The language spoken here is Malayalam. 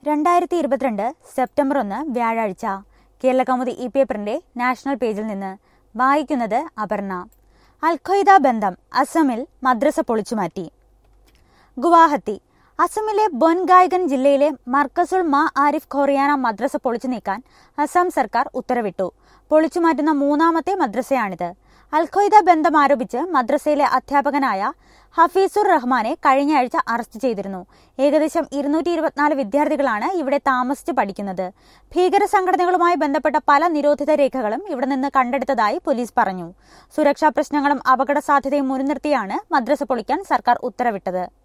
രണ്ടായിരത്തി ഇരുപത്തിരണ്ട് സെപ്റ്റംബർ ഒന്ന് വ്യാഴാഴ്ച കേരളകൗമുദി ഈ പേപ്പറിന്റെ നാഷണൽ പേജിൽ നിന്ന് വായിക്കുന്നത് അപർണ അൽഖ്വയ്ദ ബന്ധം അസമിൽ മദ്രസ പൊളിച്ചുമാറ്റി ഗുവാഹത്തി അസമിലെ ബൊൻഗായ്ഗൻ ജില്ലയിലെ മർക്കസുൾ മാ ആരിഫ് ഖോറിയാന മദ്രസ പൊളിച്ചു നീക്കാൻ അസം സർക്കാർ ഉത്തരവിട്ടു പൊളിച്ചുമാറ്റുന്ന മൂന്നാമത്തെ മദ്രസയാണിത് അൽഖ്വയ്ദ ബന്ധം ആരോപിച്ച് മദ്രസയിലെ അധ്യാപകനായ ഹഫീസുർ റഹ്മാനെ കഴിഞ്ഞയാഴ്ച അറസ്റ്റ് ചെയ്തിരുന്നു ഏകദേശം ഇരുന്നൂറ്റി ഇരുപത്തിനാല് വിദ്യാർത്ഥികളാണ് ഇവിടെ താമസിച്ച് പഠിക്കുന്നത് ഭീകര സംഘടനകളുമായി ബന്ധപ്പെട്ട പല നിരോധിത രേഖകളും ഇവിടെ നിന്ന് കണ്ടെടുത്തതായി പോലീസ് പറഞ്ഞു സുരക്ഷാ പ്രശ്നങ്ങളും അപകട സാധ്യതയും മുൻനിർത്തിയാണ് മദ്രസ പൊളിക്കാൻ സർക്കാർ ഉത്തരവിട്ടത്